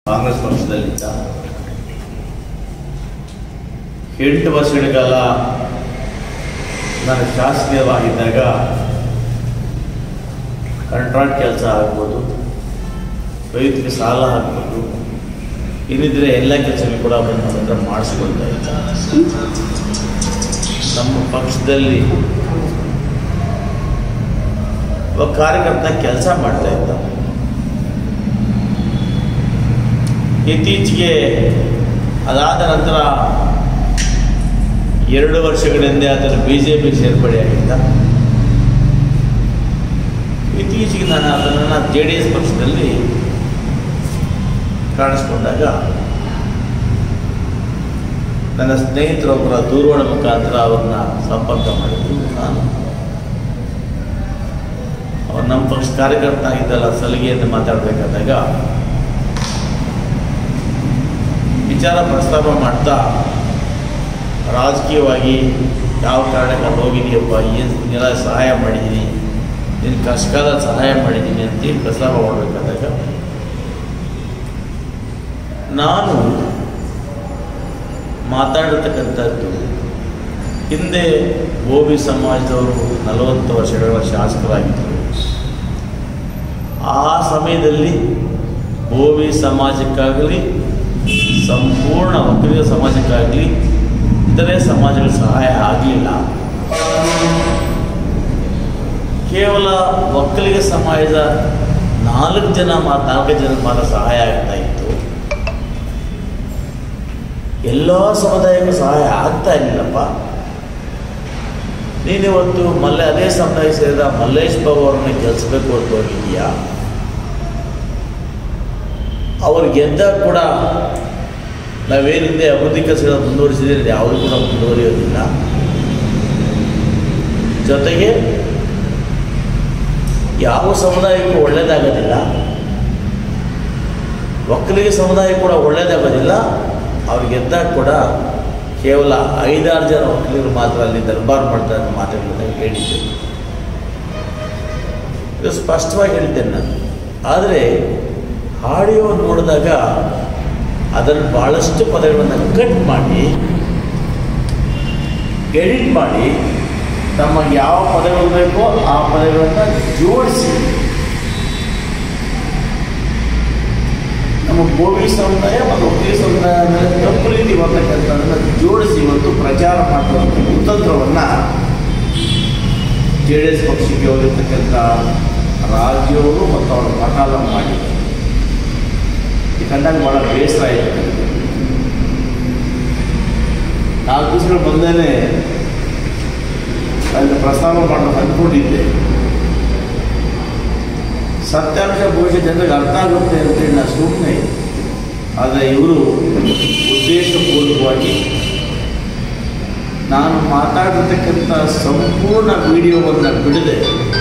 ಕಾಂಗ್ರೆಸ್ ಪಕ್ಷದಲ್ಲಿದ್ದ ಎಂಟು ವರ್ಷಗಳ ಕಾಲ ನಾನು ಶಾಸಕವಾಗಿದ್ದಾಗ ಕಾಂಟ್ರಾಕ್ಟ್ ಕೆಲಸ ಆಗ್ಬೋದು ರೈತರಿಗೆ ಸಾಲ ಆಗ್ಬೋದು ಏನಿದ್ರೆ ಎಲ್ಲ ಕೆಲಸಗಳು ಕೂಡ ಬಂದು ನನ್ನ ಹತ್ರ ಮಾಡಿಸ್ಕೊಳ್ತಾ ಇದ್ದ ನಮ್ಮ ಪಕ್ಷದಲ್ಲಿ ಒಬ್ಬ ಕಾರ್ಯಕರ್ತ ಕೆಲಸ ಮಾಡ್ತಾ ಇದ್ದ ಇತ್ತೀಚೆಗೆ ಅದಾದ ನಂತರ ಎರಡು ವರ್ಷಗಳ ಹಿಂದೆ ಆತನು ಬಿ ಜೆ ಪಿ ಸೇರ್ಪಡೆಯಾಗಿದ್ದ ಇತ್ತೀಚೆಗೆ ನಾನು ಅದನ್ನು ಜೆ ಡಿ ಎಸ್ ಪಕ್ಷದಲ್ಲಿ ಕಾಣಿಸ್ಕೊಂಡಾಗ ನನ್ನ ಸ್ನೇಹಿತರೊಬ್ಬರ ದೂರವಾಣಿ ಮುಖಾಂತರ ಅವ್ರನ್ನ ಸಂಪರ್ಕ ಮಾಡಿದ್ರು ನಾನು ಅವ್ರು ನಮ್ಮ ಪಕ್ಷ ಕಾರ್ಯಕರ್ತ ಆಗಿದ್ದಲ್ಲ ಸಲಿಗೆಯನ್ನು ಮಾತಾಡಬೇಕಾದಾಗ ವಿಚಾರ ಪ್ರಸ್ತಾಪ ಮಾಡ್ತಾ ರಾಜಕೀಯವಾಗಿ ಯಾವ ಕಾರಣಕ್ಕೆ ಹೋಗಿದೆಯಪ್ಪ ಏನು ಎಲ್ಲ ಸಹಾಯ ಮಾಡಿದ್ದೀನಿ ನಿನ್ನ ಕಷ್ಟಕಾಲ ಸಹಾಯ ಮಾಡಿದ್ದೀನಿ ಅಂತೇಳಿ ಪ್ರಸ್ತಾಪ ಮಾಡಬೇಕಾದಾಗ ನಾನು ಮಾತಾಡಿರ್ತಕ್ಕಂಥದ್ದು ಹಿಂದೆ ಗೋಬಿ ಸಮಾಜದವರು ನಲವತ್ತು ವರ್ಷಗಳ ಶಾಸಕರಾಗಿದ್ದರು ಆ ಸಮಯದಲ್ಲಿ ಗೋಬಿ ಸಮಾಜಕ್ಕಾಗಲಿ ಸಂಪೂರ್ಣ ಒಕ್ಕಲಿಗ ಸಮಾಜಕ್ಕಾಗಲಿ ಇತರೆ ಸಮಾಜಗಳ ಸಹಾಯ ಆಗಲಿಲ್ಲ ಕೇವಲ ಒಕ್ಕಲಿಗ ಸಮಾಜದ ನಾಲ್ಕು ಜನ ಮಾತ್ರ ನಾಲ್ಕು ಜನ ಮಾತ್ರ ಸಹಾಯ ಆಗ್ತಾ ಇತ್ತು ಎಲ್ಲ ಸಮುದಾಯಕ್ಕೂ ಸಹಾಯ ಆಗ್ತಾ ಇರಲಿಲ್ಲಪ್ಪ ನೀನಿವತ್ತು ಮಲ್ಲೆ ಅದೇ ಸಮುದಾಯ ಸೇರಿದ ಮಲ್ಲೇಶ್ ಬಾಬು ಅವ್ರನ್ನ ಗೆಲ್ಲಿಸ್ಬೇಕು ಅಂತ ಹೋಗಿದೀಯಾ ಅವ್ರು ಗೆದ್ದಾಗ ಕೂಡ ನಾವೇನಿಂದೆ ಅಭಿವೃದ್ಧಿ ಕೆಲಸಗಳನ್ನು ಮುಂದುವರಿಸಿದ್ರೆ ಯಾವುದು ಕೂಡ ಮುಂದುವರಿಯೋದಿಲ್ಲ ಜೊತೆಗೆ ಯಾವ ಸಮುದಾಯಕ್ಕೂ ಒಳ್ಳೆಯದಾಗೋದಿಲ್ಲ ಒಕ್ಕಲಿಗ ಸಮುದಾಯ ಕೂಡ ಒಳ್ಳೆಯದಾಗೋದಿಲ್ಲ ಅವ್ರು ಗೆದ್ದಾಗ ಕೂಡ ಕೇವಲ ಐದಾರು ಜನ ಒಕ್ಕಲಿಗರು ಮಾತ್ರ ಅಲ್ಲಿ ದರ್ಬಾರ್ ಮಾಡ್ತಾರೆ ಅನ್ನೋ ಮಾತುಗಳನ್ನ ಹೇಳಿದ್ದೆ ಇದು ಸ್ಪಷ್ಟವಾಗಿ ಹೇಳಿದ್ದೇನೆ ನಾನು ಆದರೆ ಆಡಿಯೋ ನೋಡಿದಾಗ ಅದನ್ನು ಭಾಳಷ್ಟು ಪದಗಳನ್ನು ಕಟ್ ಮಾಡಿ ಎಡಿಟ್ ಮಾಡಿ ನಮಗೆ ಯಾವ ಪದಗಳು ಬೇಕೋ ಆ ಪದಗಳನ್ನು ಜೋಡಿಸಿ ನಮ್ಮ ಗೋವಿ ಸಮುದಾಯ ಮತ್ತು ಒಕ್ಕಲಿ ಸಮುದಾಯ ಮೇಲೆ ತಪ್ಪು ರೀತಿ ಬರ್ತಕ್ಕಂಥದ್ದನ್ನು ಜೋಡಿಸಿ ಇವತ್ತು ಪ್ರಚಾರ ಮಾಡುವಂಥ ಕುತಂತ್ರವನ್ನು ಜೆ ಡಿ ಎಸ್ ಪಕ್ಷಕ್ಕೆ ಹೋಗಿರ್ತಕ್ಕಂಥ ರಾಜ್ಯವರು ಮತ್ತು ಅವರ ಪ್ರಕಾರ ಮಾಡಿದ್ದಾರೆ ಈ ಕಂಡಾಗ ಭಾಳ ಬೇಸರ ಆಯಿತು ನನಗೆ ನಾಲ್ಕು ದಿವಸಗಳು ಬಂದೇನೆ ಅಲ್ಲಿ ಪ್ರಸ್ತಾವ ಮಾಡಬೇಕು ಅಂದ್ಕೊಂಡಿದ್ದೆ ಸತ್ಯಾಂಶ ಬಹುಶಃ ಜನರಿಗೆ ಅರ್ಥ ಆಗುತ್ತೆ ಅಂತೇಳಿ ನಾನು ಸುಮ್ಮನೆ ಆದರೆ ಇವರು ಉದ್ದೇಶಪೂರ್ವಕವಾಗಿ ನಾನು ಮಾತಾಡಿರ್ತಕ್ಕಂಥ ಸಂಪೂರ್ಣ ವಿಡಿಯೋವನ್ನು ಬಿಡದೆ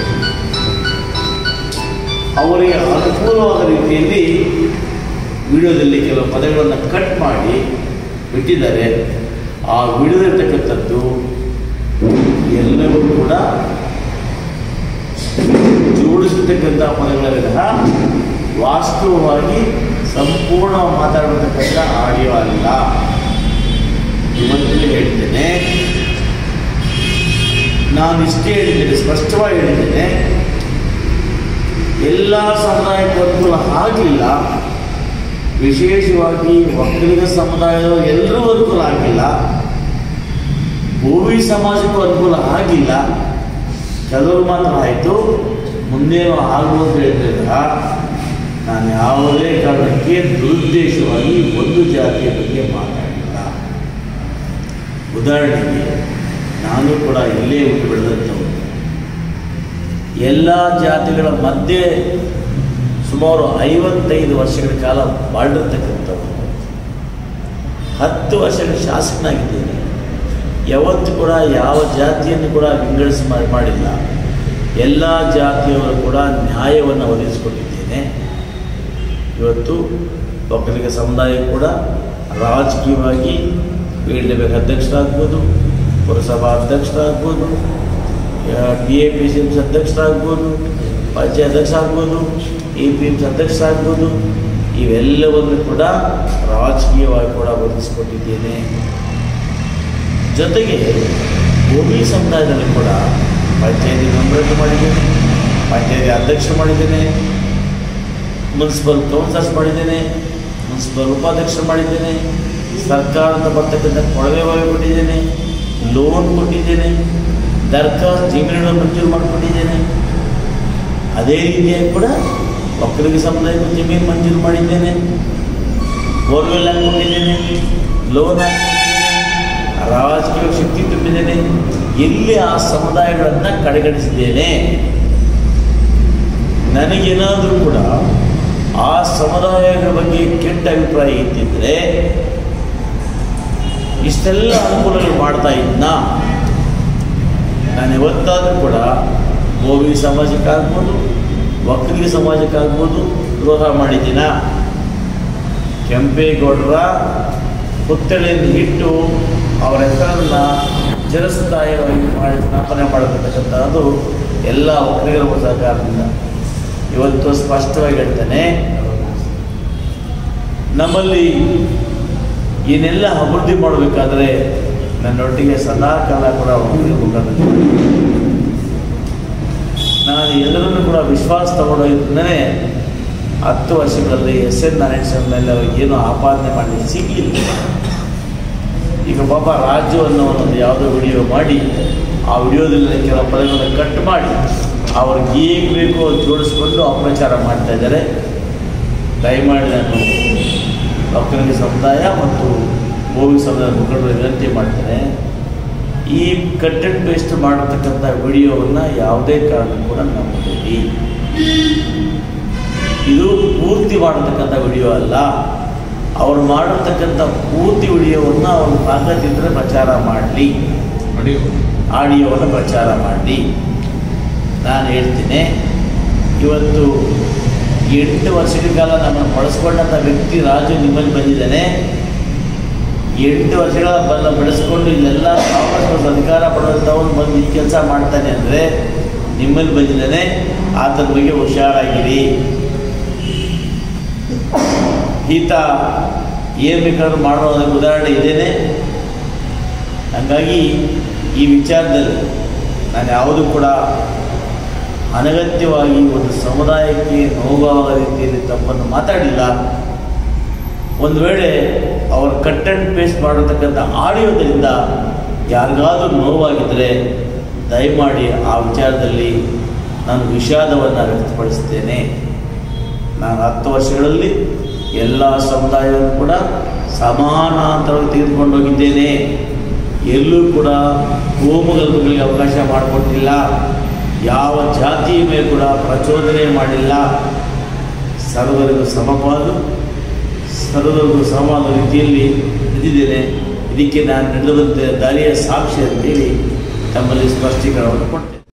ಅವರಿಗೆ ಅನುಕೂಲವಾದ ರೀತಿಯಲ್ಲಿ ವಿಡಿಯೋದಲ್ಲಿ ಕೆಲವು ಪದಗಳನ್ನು ಕಟ್ ಮಾಡಿ ಬಿಟ್ಟಿದ್ದಾರೆ ಆ ವಿಡಿಯೋದಲ್ಲಿರ್ತಕ್ಕಂಥದ್ದು ಎಲ್ಲವೂ ಕೂಡ ಜೋಡಿಸಿರ್ತಕ್ಕಂಥ ಪದಗಳ ವಿಧ ವಾಸ್ತವವಾಗಿ ಸಂಪೂರ್ಣ ಮಾತಾಡತಕ್ಕಂಥ ಆಡಿಯೋ ಅಲ್ಲ ಇವತ್ತಿಗೆ ಹೇಳ್ತೇನೆ ನಾನು ಇಷ್ಟೇ ಹೇಳಿದ್ದೇನೆ ಸ್ಪಷ್ಟವಾಗಿ ಹೇಳಿದ್ದೇನೆ ಎಲ್ಲ ಸಮುದಾಯಕ್ಕೂ ಅನುಕೂಲ ಆಗಲಿಲ್ಲ ವಿಶೇಷವಾಗಿ ಒಕ್ಕಲಿಗ ಸಮುದಾಯದವರು ಎಲ್ಲರೂ ಅನುಕೂಲ ಆಗಿಲ್ಲ ಭೂಮಿ ಸಮಾಜಕ್ಕೂ ಅನುಕೂಲ ಆಗಿಲ್ಲ ಕೆಲವರು ಮಾತ್ರ ಆಯಿತು ಮುಂದೇನು ಆಗುವುದು ಹೇಳಿದಾಗ ನಾನು ಯಾವುದೇ ಕಾರಣಕ್ಕೆ ದುರುದ್ದೇಶವಾಗಿ ಒಂದು ಜಾತಿಯ ಬಗ್ಗೆ ಮಾತಾಡಿಲ್ಲ ಉದಾಹರಣೆಗೆ ನಾನು ಕೂಡ ಇಲ್ಲೇ ಹುಟ್ಟು ಬೆಳೆದಂಥವು ಎಲ್ಲ ಜಾತಿಗಳ ಮಧ್ಯೆ ಸುಮಾರು ಐವತ್ತೈದು ವರ್ಷಗಳ ಕಾಲ ಬಾಳಿರ್ತಕ್ಕಂಥವು ಹತ್ತು ವರ್ಷಗಳ ಶಾಸಕನಾಗಿದ್ದೇನೆ ಯಾವತ್ತು ಕೂಡ ಯಾವ ಜಾತಿಯನ್ನು ಕೂಡ ವಿಂಗಡಿಸಿ ಮಾ- ಮಾಡಿಲ್ಲ ಎಲ್ಲ ಜಾತಿಯವರು ಕೂಡ ನ್ಯಾಯವನ್ನು ಒದಗಿಸಿಕೊಟ್ಟಿದ್ದೇನೆ ಇವತ್ತು ಒಕ್ಕಲಿಗ ಸಮುದಾಯ ಕೂಡ ರಾಜಕೀಯವಾಗಿ ವೀಳ್ಯಬೇಕು ಅಧ್ಯಕ್ಷರಾಗ್ಬೋದು ಪುರಸಭಾ ಅಧ್ಯಕ್ಷರಾಗ್ಬೋದು D A P C M S ಅಧ್ಯಕ್ಷರಾಗ್ಬೋದು ಪಂಚಾಯತ್ ಅಧ್ಯಕ್ಷ ಆಗ್ಬೋದು ಎ ಪಿ ಎಮ್ಸ್ ಅಧ್ಯಕ್ಷ ಆಗ್ಬೋದು ಇವೆಲ್ಲವನ್ನು ಕೂಡ ರಾಜಕೀಯವಾಗಿ ಕೂಡ ಒದಗಿಸಿಕೊಟ್ಟಿದ್ದೇನೆ ಜೊತೆಗೆ ಭೂಮಿ ಸಮುದಾಯದಲ್ಲಿ ಕೂಡ ಪಂಚಾಯತಿ ಮೆಂಬರ್ ಮಾಡಿದ್ದೇನೆ ಪಂಚಾಯತಿ ಅಧ್ಯಕ್ಷ ಮಾಡಿದ್ದೇನೆ ಮುನ್ಸಿಪಲ್ ಕೌನ್ಸಿಲರ್ಸ್ ಮಾಡಿದ್ದೇನೆ ಮುನ್ಸಿಪಲ್ ಉಪಾಧ್ಯಕ್ಷರು ಮಾಡಿದ್ದೇನೆ ಸರ್ಕಾರದ ಬರ್ತಕ್ಕಂಥ ಕೊಳವೆ ಬಾವಿ ಕೊಟ್ಟಿದ್ದೇನೆ ಲೋನ್ ಕೊಟ್ಟಿದ್ದೇನೆ ದರ್ಖಾಸ್ತು ಜಮೀನುಗಳನ್ನು ಮಂಜೂರು ಮಾಡಿಕೊಟ್ಟಿದ್ದೇನೆ ಅದೇ ರೀತಿಯಾಗಿ ಕೂಡ ಒಕ್ಕಲಿಗ ಸಮುದಾಯಕ್ಕೂ ಜಮೀನು ಮಂಜೂರು ಮಾಡಿದ್ದೇನೆ ಬೋರ್ವೆಲ್ ಹಾಕ್ಕೊಂಡಿದ್ದೇನೆ ಲೋನ್ ಹಾಕ್ಕೊಂಡಿದ್ದೇನೆ ರಾಜಕೀಯ ಶಕ್ತಿ ತುಂಬಿದ್ದೇನೆ ಎಲ್ಲಿ ಆ ಸಮುದಾಯಗಳನ್ನು ಕಡೆಗಣಿಸಿದ್ದೇನೆ ನನಗೇನಾದರೂ ಕೂಡ ಆ ಸಮುದಾಯಗಳ ಬಗ್ಗೆ ಕೆಟ್ಟ ಅಭಿಪ್ರಾಯ ಇದ್ದಿದ್ರೆ ಇಷ್ಟೆಲ್ಲ ಅನುಕೂಲಗಳು ಮಾಡ್ತಾ ಇದ್ನ ನಾನು ಯಾವತ್ತಾದರೂ ಕೂಡ ಗೋವಿ ಸಮಾಜಕ್ಕಾಗ್ಬೋದು ಒಕ್ಕಲಿಗ ಸಮಾಜಕ್ಕಾಗ್ಬೋದು ದ್ರೋಹ ಮಾಡಿದ್ದೀನ ಕೆಂಪೇಗೌಡರ ಪುತ್ಥಳಿಯನ್ನು ಇಟ್ಟು ಅವರ ಹೆಸರನ್ನು ಚಿರಸ್ಥಾಯಿಯಾಗಿ ಮಾಡಿ ಸ್ಥಾಪನೆ ಮಾಡತಕ್ಕಂಥದ್ದು ಎಲ್ಲ ಒಕ್ಕಲಿಗರ ಸಹಕಾರದಿಂದ ಇವತ್ತು ಸ್ಪಷ್ಟವಾಗಿ ಹೇಳ್ತೇನೆ ನಮ್ಮಲ್ಲಿ ಏನೆಲ್ಲ ಅಭಿವೃದ್ಧಿ ಮಾಡಬೇಕಾದ್ರೆ ನನ್ನೊಟ್ಟಿಗೆ ಸದಾ ಕಾಲ ಕೂಡ ಒಕ್ಕಲಿಗ ಮುಖಂಡರು ನಾನು ಎಲ್ಲರನ್ನೂ ಕೂಡ ವಿಶ್ವಾಸ ತಗೊಂಡೋಗಿದ್ದನೇ ಹತ್ತು ವರ್ಷಗಳಲ್ಲಿ ಎಸ್ ಎನ್ ನಾರಾಯಣ ಸ್ವಾಮಿ ಮೇಲೆ ಅವ್ರಿಗೆ ಏನೂ ಆಪಾದನೆ ಮಾಡಲಿಕ್ಕೆ ಸಿಗಲಿಲ್ಲ ಈಗ ಪಾಪ ರಾಜು ಅನ್ನೋ ಒಂದು ಯಾವುದೋ ವಿಡಿಯೋ ಮಾಡಿ ಆ ವಿಡಿಯೋದಲ್ಲಿ ಕೆಲವು ಪದಗಳನ್ನು ಕಟ್ ಮಾಡಿ ಅವ್ರಿಗೆ ಹೇಗೆ ಬೇಕೋ ಅದು ಜೋಡಿಸ್ಕೊಂಡು ಅಪಪ್ರಚಾರ ಮಾಡ್ತಾ ಇದ್ದಾರೆ ದಯಮಾಡಿ ನಾನು ಒಕ್ಕಲಿಗ ಸಮುದಾಯ ಮತ್ತು ಗೋವಿ ಸಮುದಾಯದ ಮುಖಂಡರು ವಿನಂತಿ ಮಾಡ್ತೇನೆ ಈ ಕಂಟೆಂಟ್ ಬೇಸ್ಡ್ ಮಾಡತಕ್ಕಂಥ ವಿಡಿಯೋವನ್ನು ಯಾವುದೇ ಕಾರಣಕ್ಕೂ ಕೂಡ ನಂಬಬೇಡಿ ಇದು ಪೂರ್ತಿ ಮಾಡತಕ್ಕಂಥ ವಿಡಿಯೋ ಅಲ್ಲ ಅವ್ರು ಮಾಡಿರ್ತಕ್ಕಂಥ ಪೂರ್ತಿ ವಿಡಿಯೋವನ್ನು ಅವ್ರು ತಾಕತ್ತಿದ್ರೆ ಪ್ರಚಾರ ಮಾಡಲಿ ಆಡಿಯೋವನ್ನು ಪ್ರಚಾರ ಮಾಡಿ ನಾನು ಹೇಳ್ತೀನಿ ಇವತ್ತು ಎಂಟು ವರ್ಷಗಳ ಕಾಲ ನಮ್ಮನ್ನು ಬಳಸ್ಕೊಂಡಂಥ ವ್ಯಕ್ತಿ ರಾಜು ನಿಮ್ಮಲ್ಲಿ ಬಂದಿದ್ದಾನೆ ಎಂಟು ವರ್ಷಗಳ ಬಲ್ಲ ಬೆಳೆಸ್ಕೊಂಡು ಇಲ್ಲೆಲ್ಲ ಕಾಂಗ್ರೆಸ್ ಪಕ್ಷದ ಅಧಿಕಾರ ಪಡೆದಂಥವನು ಬಂದು ಈ ಕೆಲಸ ಮಾಡ್ತಾನೆ ಅಂದರೆ ನಿಮ್ಮಲ್ಲಿ ಬಂದಿದ್ದಾನೆ ಆತನ ಬಗ್ಗೆ ಹುಷಾರಾಗಿರಿ ಈತ ಏನು ಬೇಕಾದ್ರೂ ಮಾಡೋ ಅದಕ್ಕೆ ಉದಾಹರಣೆ ಇದೇನೆ ಹಾಗಾಗಿ ಈ ವಿಚಾರದಲ್ಲಿ ನಾನು ಯಾವುದೂ ಕೂಡ ಅನಗತ್ಯವಾಗಿ ಒಂದು ಸಮುದಾಯಕ್ಕೆ ನೋವಾದ ರೀತಿಯಲ್ಲಿ ತಪ್ಪನ್ನು ಮಾತಾಡಿಲ್ಲ ಒಂದು ವೇಳೆ ಅವರು ಕಟ್ ಆ್ಯಂಡ್ ಪೇಸ್ಟ್ ಮಾಡಿರ್ತಕ್ಕಂಥ ಆಡಿಯೋದರಿಂದ ಯಾರಿಗಾದರೂ ನೋವಾಗಿದ್ದರೆ ದಯಮಾಡಿ ಆ ವಿಚಾರದಲ್ಲಿ ನಾನು ವಿಷಾದವನ್ನು ವ್ಯಕ್ತಪಡಿಸ್ತೇನೆ ನಾನು ಹತ್ತು ವರ್ಷಗಳಲ್ಲಿ ಎಲ್ಲ ಸಮುದಾಯವನ್ನು ಕೂಡ ಸಮಾನಾಂತರವಾಗಿ ತೆಗೆದುಕೊಂಡು ಹೋಗಿದ್ದೇನೆ ಎಲ್ಲೂ ಕೂಡ ಕೋಮುಗಲ್ಪಗಳಿಗೆ ಅವಕಾಶ ಮಾಡಿಕೊಟ್ಟಿಲ್ಲ ಯಾವ ಜಾತಿಯ ಮೇಲೆ ಕೂಡ ಪ್ರಚೋದನೆ ಮಾಡಿಲ್ಲ ಸರ್ವರಿಗೂ ಸಮಪಾಲು ಸರ್ವರಿಗೂ ಸಮವಾದ ರೀತಿಯಲ್ಲಿ ಇದ್ದಿದ್ದೇನೆ ಇದಕ್ಕೆ ನಾನು ನಡೆದಂತೆ ದಾರಿಯ ಸಾಕ್ಷಿ ಅಂತೇಳಿ ತಮ್ಮಲ್ಲಿ ಸ್ಪಷ್ಟೀಕರಣವನ್ನು ಕೊಡ್ತೇನೆ